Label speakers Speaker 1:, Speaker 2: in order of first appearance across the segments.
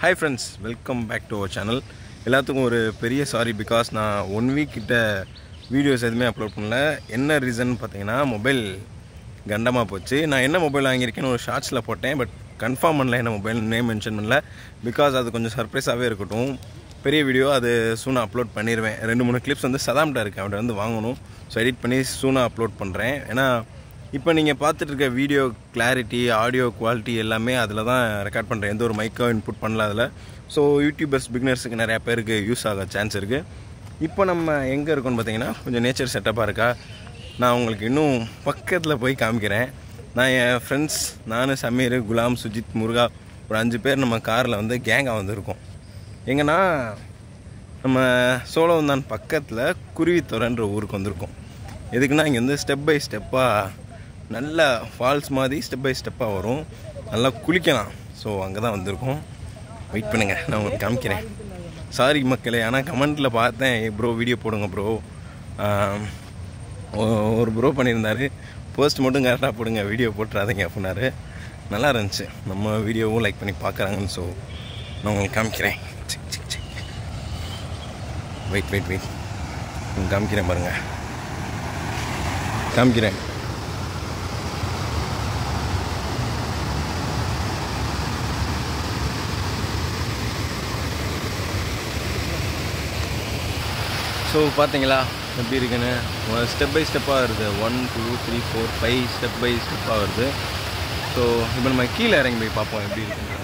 Speaker 1: hi friends welcome back to our channel எல்லாத்துக்கும் ஒரு பெரிய சாரி பிகாஸ் நான் ஒன் வீக் கிட்ட வீடியோஸ் எதுவுமே அப்லோட் பண்ணல என்ன ரீசன் பார்த்தீங்கன்னா மொபைல் கண்டமாக போச்சு நான் என்ன மொபைல் வாங்கியிருக்கேன்னு ஒரு ஷார்ட்ஸில் போட்டேன் பட் கன்ஃபார்ம் பண்ணல என்ன மொபைல் நேம் மென்ஷன் பண்ணல பிகாஸ் அது கொஞ்சம் சர்ப்ரைஸாகவே இருக்கட்டும் பெரிய வீடியோ அது சூனாக அப்லோட் பண்ணிடுவேன் ரெண்டு மூணு கிளிப்ஸ் வந்து சதாம்கிட்ட இருக்குது அவன்கிட்ட வந்து வாங்கணும் ஸோ எடிட் பண்ணி சூனாக அப்லோட் பண்ணுறேன் ஏன்னா இப்போ நீங்கள் பார்த்துட்டு இருக்க வீடியோ கிளாரிட்டி ஆடியோ குவாலிட்டி எல்லாமே அதில் தான் ரெக்கார்ட் பண்ணுறேன் எந்த ஒரு மைக்கோ இன்புட் பண்ணல அதில் ஸோ யூடியூபர்ஸ் பிகினர்ஸுக்கு நிறையா பேருக்கு யூஸ் ஆக சான்ஸ் இருக்குது இப்போ நம்ம எங்கே இருக்கோம்னு பார்த்தீங்கன்னா கொஞ்சம் நேச்சர் செட்டப்பாக இருக்கா நான் உங்களுக்கு இன்னும் பக்கத்தில் போய் காமிக்கிறேன் நான் என் ஃப்ரெண்ட்ஸ் நான் சமீர் குலாம் சுஜித் முருகா ஒரு அஞ்சு பேர் நம்ம காரில் வந்து கேங்காக வந்திருக்கோம் எங்கன்னா நம்ம சோழவந்தான் பக்கத்தில் குருவித்துறைன்ற ஊருக்கு வந்திருக்கோம் எதுக்குன்னா இங்கே வந்து ஸ்டெப் பை ஸ்டெப்பாக நல்ல ஃபால்ஸ் மாதிரி ஸ்டெப் பை ஸ்டெப்பாக வரும் நல்லா குளிக்கலாம் ஸோ அங்கே தான் வந்திருக்கோம் வெயிட் பண்ணுங்கள் நான் உங்களுக்கு காமிக்கிறேன் சாரி மக்களே ஆனால் கமெண்ட்டில் பார்த்தேன் ப்ரோ வீடியோ போடுங்க ப்ரோ ஒரு ப்ரோ பண்ணியிருந்தாரு போஸ்ட் மட்டும் கரெக்டாக போடுங்க வீடியோ போட்டுறாதீங்க அப்படின்னாரு நல்லா இருந்துச்சு நம்ம வீடியோவும் லைக் பண்ணி பார்க்குறாங்கன்னு ஸோ நான் உங்களுக்கு காமிக்கிறேன் சிக் சிக் சிக் வெயிட் வெயிட் வெயிட் காமிக்கிறேன் பாருங்கள் காமிக்கிறேன் ஸோ பார்த்தீங்களா எப்படி இருக்குன்னு ஸ்டெப் பை ஸ்டெப்பாக வருது one two three four five step by ஸ்டெப்பாக வருது ஸோ இப்போ நம்ம கீழே இறங்கி போய் பார்ப்போம் எப்படி இருக்குன்றது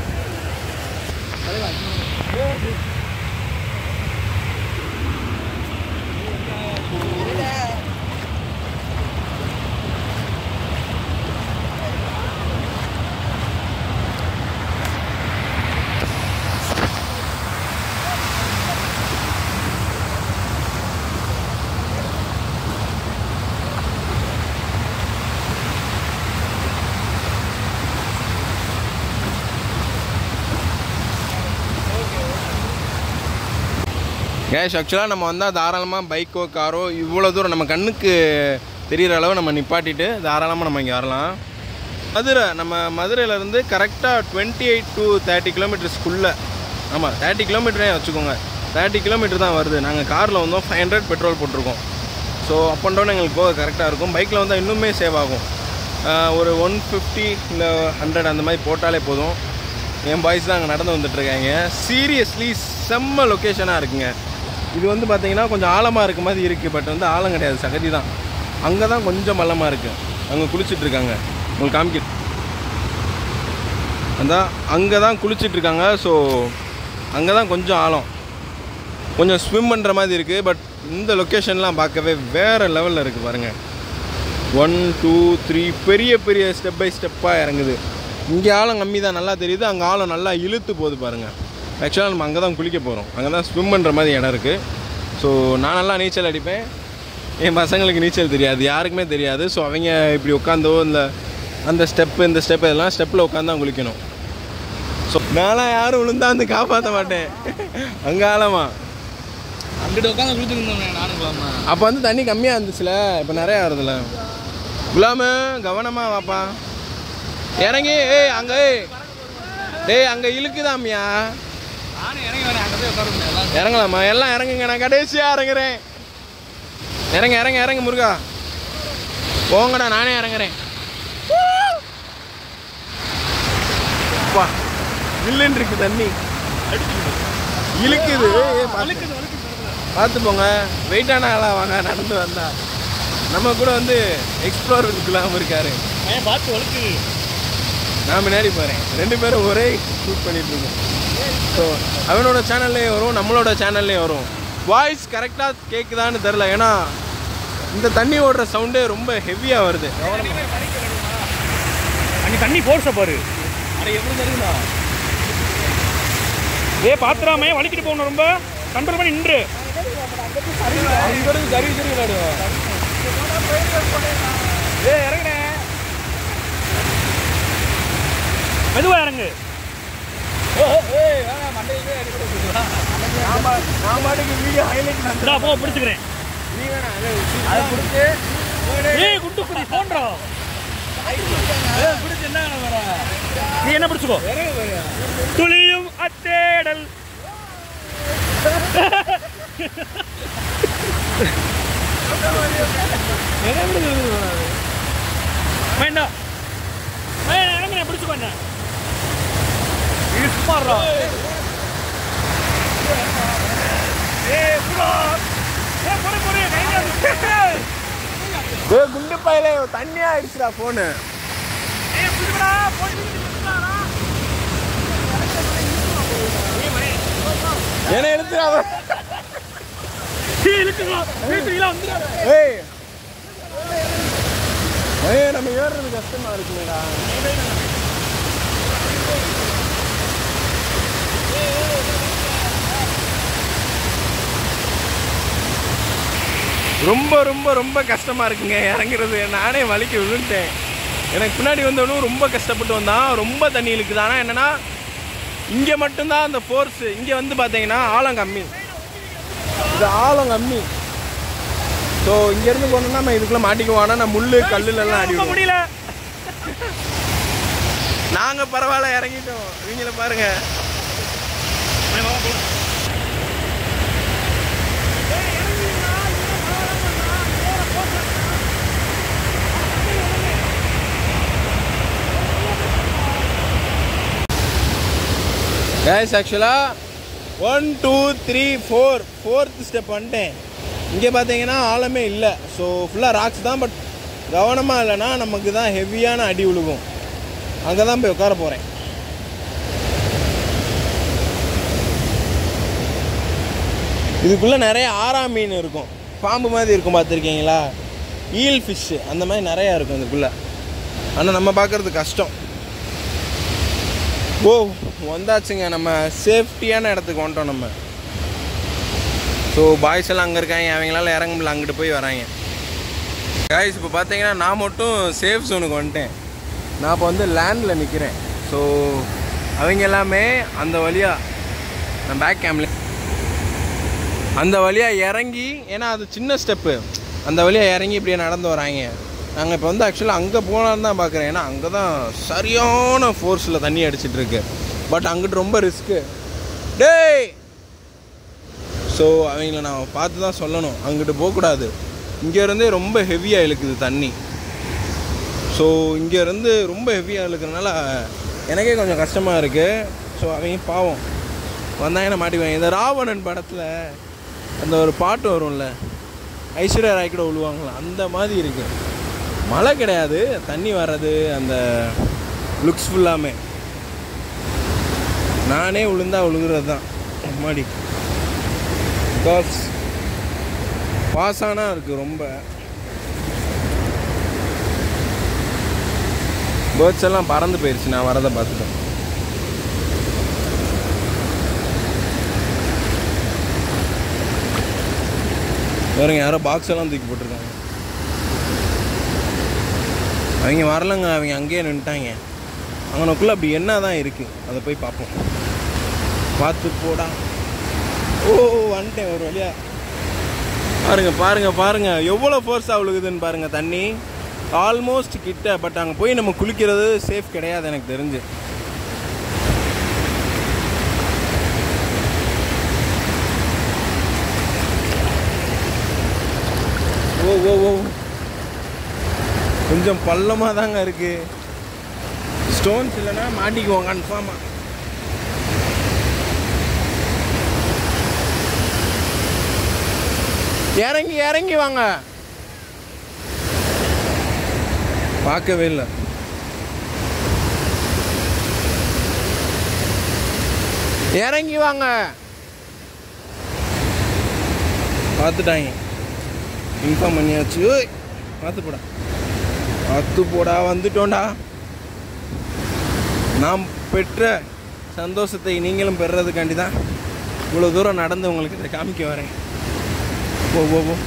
Speaker 1: கேஷ் ஆக்சுவலாக நம்ம வந்தால் தாராளமாக பைக்கோ காரோ இவ்வளோ தூரம் நம்ம கண்ணுக்கு தெரிகிற அளவு நம்ம நிப்பாட்டிட்டு தாராளமாக நம்ம இங்கே வரலாம் மதுரை நம்ம மதுரையிலேருந்து கரெக்டாக டுவெண்ட்டி எயிட் டு தேர்ட்டி கிலோமீட்டர்ஸ்க்குள்ளே ஆமாம் தேர்ட்டி கிலோமீட்டரே வச்சுக்கோங்க தேர்ட்டி கிலோமீட்டர் தான் வருது நாங்கள் காரில் வந்தோம் ஃபைவ் ஹண்ட்ரட் பெட்ரோல் போட்டிருக்கோம் ஸோ அப் அண்ட் டவுன் எங்களுக்கு போக கரெக்டாக இருக்கும் பைக்கில் வந்தால் இன்னுமே சேவ் ஆகும் ஆஹ் ஒரு ஒன் ஃபிஃப்டி இல்லை ஹண்ட்ரட் அந்த மாதிரி போட்டாலே போதும் என் பாய்ஸ் தான் அங்கே நடந்து வந்துட்டுருக்காங்க சீரியஸ்லி செம்ம லொக்கேஷனாக இருக்குங்க இது வந்து பார்த்தீங்கன்னா கொஞ்சம் ஆழமாக இருக்க மாதிரி இருக்குது பட் வந்து ஆழம் கிடையாது சகதி தான் அங்கே தான் கொஞ்சம் பள்ளமாக இருக்குது அங்கே குளிச்சுட்டு இருக்காங்க உங்களுக்கு காமிக்க அந்த அங்கே தான் குளிச்சுட்டு இருக்காங்க ஸோ அங்கே தான் கொஞ்சம் ஆழம் கொஞ்சம் ஸ்விம் பண்ணுற மாதிரி இருக்குது பட் இந்த லொக்கேஷன்லாம் பார்க்கவே வேறு லெவலில் இருக்குது பாருங்கள் ஒன் டூ த்ரீ பெரிய பெரிய ஸ்டெப் பை ஸ்டெப்பாக இறங்குது இங்கே ஆழம் கம்மி தான் நல்லா தெரியுது அங்கே ஆழம் நல்லா இழுத்து போகுது பாருங்கள் ஆக்சுவலாக நம்ம அங்கே தான் குளிக்க போகிறோம் அங்கே தான் ஸ்விம் பண்ணுற மாதிரி இடம் இருக்குது ஸோ நான் நல்லா நீச்சல் அடிப்பேன் என் பசங்களுக்கு நீச்சல் தெரியாது யாருக்குமே தெரியாது ஸோ அவங்க இப்படி உட்காந்தோ இந்த அந்த ஸ்டெப்பு இந்த ஸ்டெப் இதெல்லாம் ஸ்டெப்பில் உட்காந்து தான் குளிக்கணும் ஸோ நான்லாம் யாரும் விழுந்தா வந்து காப்பாற்ற மாட்டேன் அங்கே ஆழமா
Speaker 2: அங்கிட்ட உட்காந்து குளிச்சுருந்தோம் நானும் குலாமா
Speaker 1: அப்போ வந்து தண்ணி கம்மியாக இருந்துச்சுல இப்போ நிறையா வருதுல்ல குலாமு கவனமாக வாப்பா இறங்கி ஏய் அங்கே ஏய் டேய் அங்கே இழுக்குதாமியா
Speaker 2: நானும் இறங்கி வரேன் அங்கே போய் உட்காருங்க எல்லாம்
Speaker 1: இறங்கலாமா எல்லாம் இறங்குங்க நான் கடைசியாக இறங்குறேன் இறங்க இறங்க இறங்க முருகா போங்கடா நானே இறங்குறேன் வா இல்லைன்னு இருக்கு தண்ணி இழுக்குது ஏய், பார்த்து- பார்த்து போங்க வெயிட்டான ஆளாக வாங்க நடந்து வந்தா நம்ம கூட வந்து எக்ஸ்ப்ளோர் இருக்கலாம் இருக்காரு
Speaker 2: ஏன் பார்த்து வழுக்கு
Speaker 1: நான் முன்னாடி போகிறேன் ரெண்டு பேரும் ஒரே ஷூட் பண்ணிட்டு இருக்கோம் ஸோ அவனோட சேனல்லையும் வரும் நம்மளோட சேனல்லையும் வரும் வாய்ஸ் கரெக்டாக கேட்குதான்னு தெரில ஏன்னா இந்த தண்ணி ஓடுற சவுண்டே ரொம்ப ஹெவியாக வருது
Speaker 2: அங்கே தண்ணி ஃபோர்ஸை பாரு அட எவ்வளோ தருங்களா ஏ பாத்துறாமே வலிக்கிட்டு போகணும் ரொம்ப கண்ட்ரோல் பண்ணி நின்று
Speaker 1: அங்கேருந்து சரி சரி விளையாடுவோம்
Speaker 2: ஏ இறங்குறேன் மெதுவா இறங்கு
Speaker 1: நான் பாட்டுக்கு வீடியோ ஹைலைட்
Speaker 2: இந்தா போ பிடிச்சுக்கிறேன்
Speaker 1: நீ வேணாம் அதை பிடிச்சி
Speaker 2: ஏய் குண்டு குடி போன்றா நீ என்ன பிடிச்சுக்கோ துளியும் அத்தேடல் வேண்டாம் இறங்க பிடிச்சுக்கோ என்ன இது சும்மாறா ஏய் புடா ஏய் போடு போடு கையா
Speaker 1: ஏய் குண்டு பையில தண்ணி ஆயிடுச்சுடா ஃபோனு
Speaker 2: ஏய் புடிடா போடு புடிடா
Speaker 1: என்ன எடுத்துடாத
Speaker 2: ஏய் இழுக்குங்க வீட்டுல வந்துடா
Speaker 1: ஏய் ஏய் நம்ம ஏறுறது கஷ்டமா இருக்குமேடா ரொம்ப ரொம்ப ரொம்ப கஷ்டமா இருக்குங்க இறங்குறது நானே வலிக்கு விழுந்துட்டேன் எனக்கு பின்னாடி வந்தவனும் ரொம்ப கஷ்டப்பட்டு வந்தான் ரொம்ப தண்ணி இழுக்குது ஆனால் என்னன்னா இங்கே மட்டும்தான் அந்த ஃபோர்ஸ் இங்கே வந்து பார்த்தீங்கன்னா ஆழம் கம்மி இது ஆழம் கம்மி ஸோ இங்கேருந்து போனோம்னா நம்ம இதுக்குள்ளே மாட்டிக்குவோம் நான் முள்ளு கல்லுலலாம் அடி
Speaker 2: ரொம்ப முடியல
Speaker 1: நாங்கள் பரவாயில்ல இறங்கிட்டோம் இவங்கள பாருங்க கேஸ் ஆக்சுவலாக one two three four fourth step வந்துட்டேன் இங்கே பார்த்தீங்கன்னா ஆழமே இல்லை ஸோ ஃபுல்லாக ராக்ஸ் தான் பட் கவனமாக இல்லைன்னா நமக்கு தான் ஹெவியான அடி விழுகும் அங்கே தான் போய் உட்கார போகிறேன் இதுக்குள்ளே நிறைய ஆறா மீன் இருக்கும் பாம்பு மாதிரி இருக்கும் பார்த்துருக்கீங்களா ஈல் ஃபிஷ்ஷு அந்த மாதிரி நிறையா இருக்கும் இதுக்குள்ளே ஆனால் நம்ம பார்க்குறது கஷ்டம் ஓ வந்தாச்சுங்க நம்ம சேஃப்டியான இடத்துக்கு வந்துட்டோம் நம்ம ஸோ பாய்ஸ் எல்லாம் அங்கே இருக்காங்க அவங்களால இறங்க முடியல அங்கிட்டு போய் வராங்க காய்ஸ் இப்போ பார்த்தீங்கன்னா நான் மட்டும் சேஃப் ஜோனுக்கு வந்துட்டேன் நான் இப்போ வந்து லேண்டில் நிற்கிறேன் ஸோ அவங்க எல்லாமே அந்த வழியாக நான் பேக் கேம்ல அந்த வழியாக இறங்கி ஏன்னா அது சின்ன ஸ்டெப்பு அந்த வழியாக இறங்கி இப்படியே நடந்து வராங்க நாங்கள் இப்போ வந்து ஆக்சுவலாக அங்கே போகலான்னு தான் பார்க்குறேன் ஏன்னா அங்கே தான் சரியான ஃபோர்ஸில் தண்ணி அடிச்சிட்டு இருக்கு பட் அங்கிட்டு ரொம்ப ரிஸ்க்கு டேய் ஸோ அவங்கள நான் பார்த்து தான் சொல்லணும் அங்கிட்டு போகக்கூடாது இங்கேருந்தே ரொம்ப ஹெவியாக இழுக்குது தண்ணி ஸோ இங்கேருந்து ரொம்ப ஹெவியாக இழுக்கிறதுனால எனக்கே கொஞ்சம் கஷ்டமாக இருக்குது ஸோ அவங்க பாவம் வந்தாங்கன்னா மாட்டிக்குவாங்க இந்த ராவணன் படத்தில் அந்த ஒரு பாட்டு வரும்ல ஐஸ்வர்யா ராய் கூட விழுவாங்களா அந்த மாதிரி இருக்குது மழை கிடையாது தண்ணி வர்றது அந்த லுக்ஸ் ஃபுல்லாமே நானே விழுந்தா விழுகிறது தான் மாடி பிகாஸ் பாசானா இருக்குது ரொம்ப பேர்ட்ஸ் எல்லாம் பறந்து போயிடுச்சு நான் வரதை பார்த்துட்டேன் பாருங்க யாரோ பாக்ஸ் எல்லாம் தூக்கி போட்டிருக்காங்க அவங்க வரலங்க அவங்க அங்கேயே நின்ட்டாங்க அவனுக்குள்ள அப்படி என்ன தான் இருக்குது அதை போய் பார்ப்போம் பார்த்து போடா ஓ வந்துட்டேன் ஒரு வழியா பாருங்க பாருங்க பாருங்க எவ்வளோ ஃபோர்ஸாக விழுகுதுன்னு பாருங்க தண்ணி ஆல்மோஸ்ட் கிட்ட பட் அங்கே போய் நம்ம குளிக்கிறது சேஃப் கிடையாது எனக்கு தெரிஞ்சு ஓ ஓ ஓ கொஞ்சம் பள்ளமாக தாங்க இருக்கு ஸ்டோன்ஸ் இல்லைன்னா மாட்டிக்குவோம் கன்ஃபார்மாக இறங்கி இறங்கி வாங்க பார்க்கவே இல்லை இறங்கி வாங்க பார்த்துட்டாங்க இன்ஃபார்ம் பண்ணியாச்சு ஓய், பார்த்து போடா பார்த்து போடா வந்துட்டோண்டா நாம் பெற்ற சந்தோஷத்தை நீங்களும் பெறுறதுக்காண்டி தான் இவ்வளோ தூரம் நடந்து உங்களுக்கு இதை காமிக்க வரேன் ஓ ஓ ஓ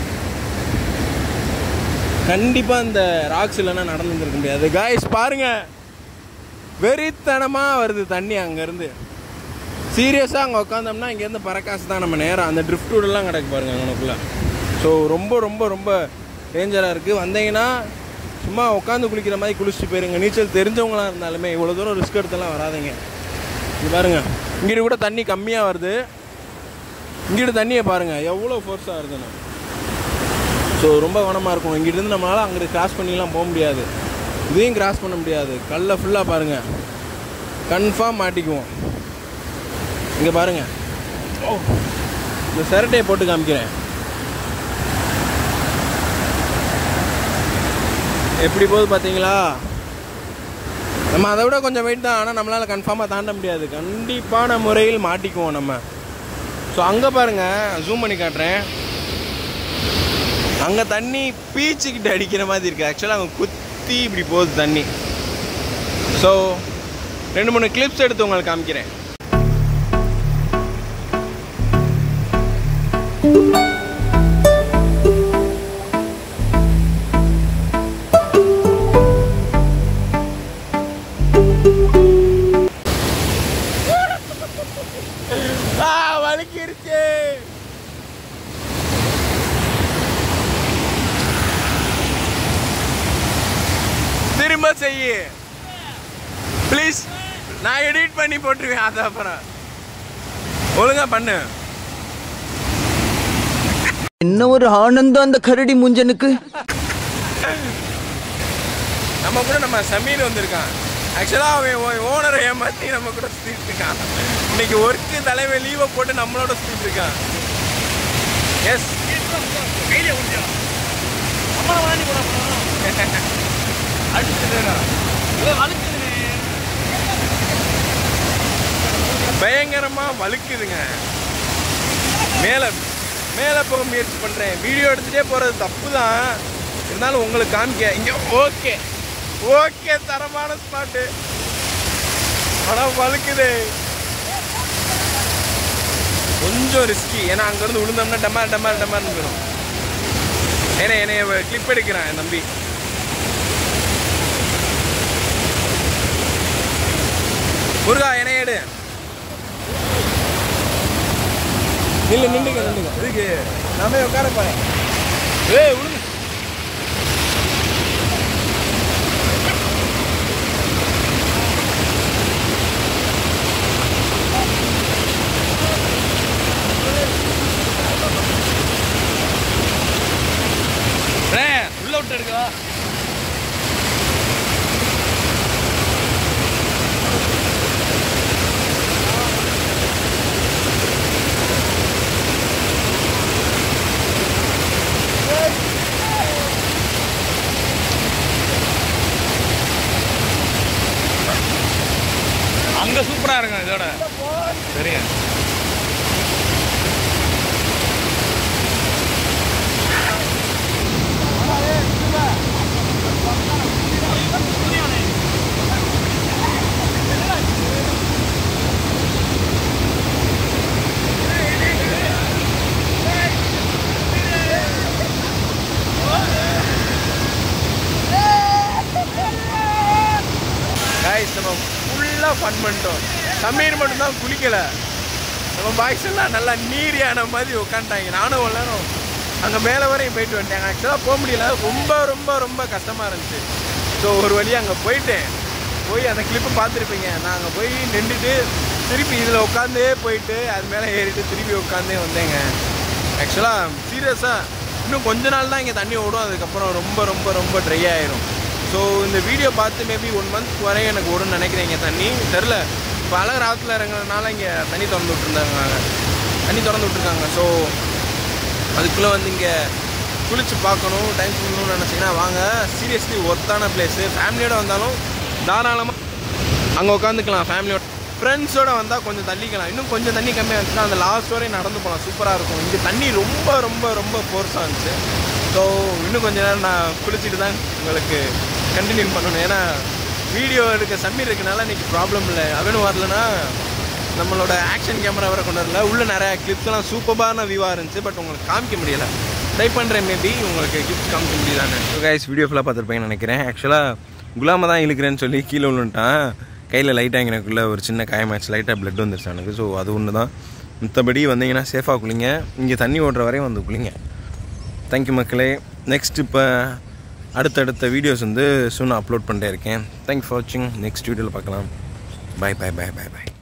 Speaker 1: கண்டிப்பாக இந்த ராக்ஸ் இல்லைன்னா நடந்து வந்திருக்க முடியாது காய்ஸ் பாருங்க வெறித்தனமாக வருது தண்ணி அங்கேருந்து சீரியஸாக அங்கே உட்காந்தோம்னா இங்கேருந்து பறக்காசு தான் நம்ம நேரம் அந்த ட்ரிஃப்ட் ரோடெல்லாம் கிடக்கு பாருங்க அங்கனக்குள்ள ஸோ ரொம்ப ரொம்ப ரொம்ப டேஞ்சராக இருக்குது வந்தீங்கன்னா சும்மா உட்காந்து குளிக்கிற மாதிரி குளிச்சுட்டு போயிருங்க நீச்சல் தெரிஞ்சவங்களா இருந்தாலுமே இவ்வளோ தூரம் ரிஸ்க் எடுத்தெல்லாம் வராதீங்க இங்கே பாருங்க இங்கிட்டு கூட தண்ணி கம்மியாக வருது இங்கிட்டு தண்ணியை பாருங்கள் எவ்வளோ ஃபோர்ஸாக வருதுன்னு ஸோ ரொம்ப கவனமாக இருக்கும் இங்கிட்டிருந்து நம்மளால் அங்கிட்டு கிராஸ் பண்ணிலாம் போக முடியாது இதையும் கிராஸ் பண்ண முடியாது கல்லை ஃபுல்லாக பாருங்கள் கன்ஃபார்ம் மாட்டிக்குவோம் இங்கே பாருங்கள் ஓ இந்த சிரட்டையை போட்டு காமிக்கிறேன் எப்படி போகுது பார்த்தீங்களா நம்ம அதை விட கொஞ்சம் வெயிட் தான் ஆனால் நம்மளால் கன்ஃபார்மாக தாண்ட முடியாது கண்டிப்பான முறையில் மாட்டிக்குவோம் நம்ம ஸோ அங்கே பாருங்கள் ஜூம் பண்ணி காட்டுறேன் அங்கே தண்ணி பீச்சுக்கிட்ட அடிக்கிற மாதிரி இருக்குது ஆக்சுவலாக அங்கே குத்தி இப்படி போகுது தண்ணி ஸோ ரெண்டு மூணு கிளிப்ஸ் எடுத்து உங்களுக்கு காமிக்கிறேன் ஆ வலிக்கிருச்சு திரும்ப செய்யு ப்ளீஸ் நான் எடிட் பண்ணி போட்டுருவேன் அது அப்புறம் ஒழுங்கா பண்ணு
Speaker 3: என்ன ஒரு ஆனந்தம் அந்த கரடி முஞ்சனுக்கு
Speaker 1: நம்ம கூட நம்ம சமீர் வந்திருக்கான் ஆக்சுவலாக அவன் ஓனரை ஏமாற்றி நம்ம கூட சுற்றிட்டு இருக்கான் இன்னைக்கு ஒர்க்கு தலைமை லீவை போட்டு நம்மளோட சுற்றிட்டு இருக்கான் எஸ்
Speaker 2: கையில உண்டியா அம்மா வாங்கி கூட அடிச்சுடுறா அழுக்குதுனே
Speaker 1: பயங்கரமாக வழுக்குதுங்க மேலே மேலே போக முயற்சி பண்ணுறேன் வீடியோ எடுத்துகிட்டே போகிறது தப்பு தான் இருந்தாலும் உங்களுக்கு காமிக்க இங்கே ஓகே ஓகே தரமான ஸ்பாட்டு ஆனால் வழுக்குது கொஞ்சம் ரிஸ்கி ஏன்னா அங்கேருந்து விழுந்தோம்னா டமார் டமார் டமார்னு போயிடும் ஏன்னா என்னைய கிளிப் எடுக்கிறான் என் தம்பி முருகா என்னைய எடு நில்லு நின்றுங்க நின்றுங்க இதுக்கு நான் போய் உட்கார போறேன் ஏய் விழுந்து
Speaker 2: உள்ள விட்டு எடுக்கா அங்க சூப்பரா இருக்கும் இதோட சரிங்க
Speaker 1: காய்ஸ் நம்ம ஃபுல்லாக ஃபன் பண்ணிட்டோம் சமீர் மட்டும்தான் குளிக்கலை நம்ம பாய்ஸ் எல்லாம் நல்லா நீரியான மாதிரி உட்காந்துட்டாங்க நானும் ஒரு நேரம் அங்கே மேலே வரையும் போயிட்டு வந்துட்டாங்க ஆக்சுவலாக போக முடியல ரொம்ப ரொம்ப ரொம்ப கஷ்டமாக இருந்துச்சு ஸோ ஒரு வழியாக அங்கே போயிட்டேன் போய் அந்த கிளிப்பு பார்த்துருப்பீங்க நான் அங்கே போய் நின்றுட்டு திருப்பி இதில் உட்காந்தே போயிட்டு அது மேலே ஏறிட்டு திருப்பி உட்காந்தே வந்தேங்க ஆக்சுவலாக சீரியஸாக இன்னும் கொஞ்ச நாள் தான் இங்கே தண்ணி ஓடும் அதுக்கப்புறம் ரொம்ப ரொம்ப ரொம்ப ட்ரை ஆயிரும் ஸோ இந்த வீடியோ பார்த்து மேபி ஒன் மந்த் வரையும் எனக்கு ஓடும்னு நினைக்கிறேன் இங்கே தண்ணி தெரில இப்போ அழகு ராத்தில் இறங்குறதுனால இங்கே தண்ணி திறந்து விட்டுருந்தாங்க தண்ணி திறந்து விட்ருக்காங்க ஸோ அதுக்குள்ளே வந்து இங்கே குளிச்சு பார்க்கணும் டைம் ஸ்பெண்ட் நினச்சிங்கன்னா வாங்க சீரியஸ்லி ஒர்த்தான பிளேஸு ஃபேமிலியோட வந்தாலும் தாராளமாக அங்கே உட்காந்துக்கலாம் ஃபேமிலியோட ஃப்ரெண்ட்ஸோட வந்தால் கொஞ்சம் தள்ளிக்கலாம் இன்னும் கொஞ்சம் தண்ணி கம்மியாக இருந்துச்சுன்னா அந்த லாஸ்ட் வரையும் நடந்து போகலாம் சூப்பராக இருக்கும் இங்கே தண்ணி ரொம்ப ரொம்ப ரொம்ப ஃபோர்ஸாக இருந்துச்சு ஸோ இன்னும் கொஞ்ச நேரம் நான் குளிச்சுட்டு தான் உங்களுக்கு கண்டினியூ பண்ணணும் ஏன்னா வீடியோ எடுக்க சம்மீர் இருக்கனால இன்றைக்கி ப்ராப்ளம் இல்லை அவனும் வரலன்னா நம்மளோட ஆக்ஷன் கேமரா வர கொண்டு வரல உள்ள நிறைய கிளிப்ஸ்லாம் சூப்பரான வியூவாக இருந்துச்சு பட் உங்களுக்கு காமிக்க முடியல ட்ரை பண்ணுறேன் மேபி உங்களுக்கு கிஃப்ட் காமிக்க முடியலான்னு கைஸ் வீடியோ ஃபுல்லாக பார்த்துருப்பேன்னு நினைக்கிறேன் ஆக்சுவலாக குலாம தான் இழுக்கிறேன்னு சொல்லி கீழே விழுந்துட்டான் கையில் லைட்டாக எனக்குள்ளே ஒரு சின்ன காயமாச்சு லைட்டாக பிளட் வந்துருச்சு எனக்கு ஸோ அது ஒன்று தான் மற்றபடி வந்தீங்கன்னா சேஃபாக குளிங்க இங்கே தண்ணி ஓடுற வரையும் வந்து குளிங்க தேங்க்யூ மக்களே நெக்ஸ்ட் இப்போ அடுத்தடுத்த வீடியோஸ் வந்து சூன் அப்லோட் பண்ணிட்டே இருக்கேன் தேங்க்ஸ் ஃபார் வாட்சிங் நெக்ஸ்ட் வீடியோவில் பார்க்கலாம் bye bye bye bye by